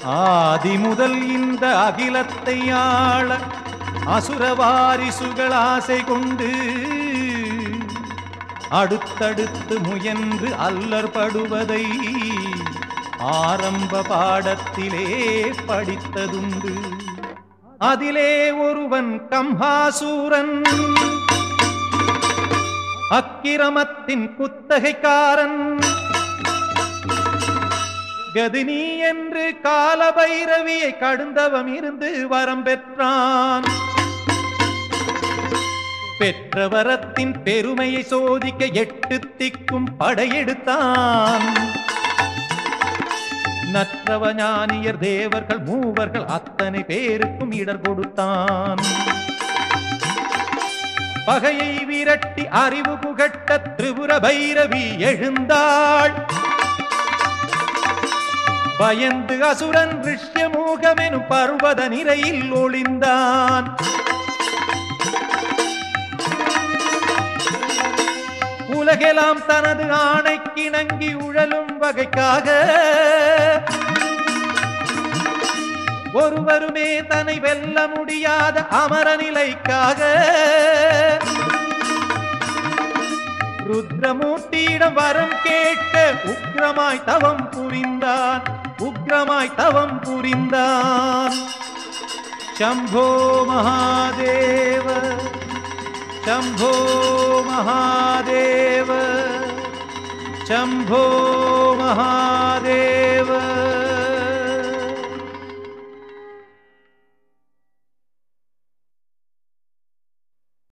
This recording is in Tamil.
ஆதி முதல் இந்த அகிலத்தை ஆள அசுர வாரிசுகள் ஆசை கொண்டு அடுத்தடுத்து முயன்று அல்லற்படுவதை ஆரம்ப பாடத்திலே படித்ததுண்டு அதிலே ஒருவன் கம்ஹாசூரன் அக்கிரமத்தின் குத்தகைக்காரன் கதினி என்று காலபைரவியை கடுந்தவம் இருந்து வரம் பெற்றான் பெற்ற வரத்தின் பெருமையை சோதிக்க எட்டு திக்கும் படையெடுத்தான் நற்றவ ஞானியர் தேவர்கள் மூவர்கள் அத்தனை பேருக்கும் இடர் கொடுத்தான் பகையை விரட்டி அறிவு புகட்ட திரிபுர பைரவி எழுந்தாள் பயந்து அசுரன் ரிஷ்யமூகமெனும் பர்வத நிரையில் ஒளிந்தான் உலகெல்லாம் தனது ஆணைக்கிணங்கி உழலும் வகைக்காக ஒருவருமே தன்னை வெல்ல முடியாத அமர நிலைக்காக ருத்ரமூர்த்தியிடம் வரம் கேட்க உக்ரமாய் தவம் புரிந்தான் உக்ரமாய் தவம் புரிந்தான் சம்போ மகாதேவ शम्भो महादेव शम्भो महादेव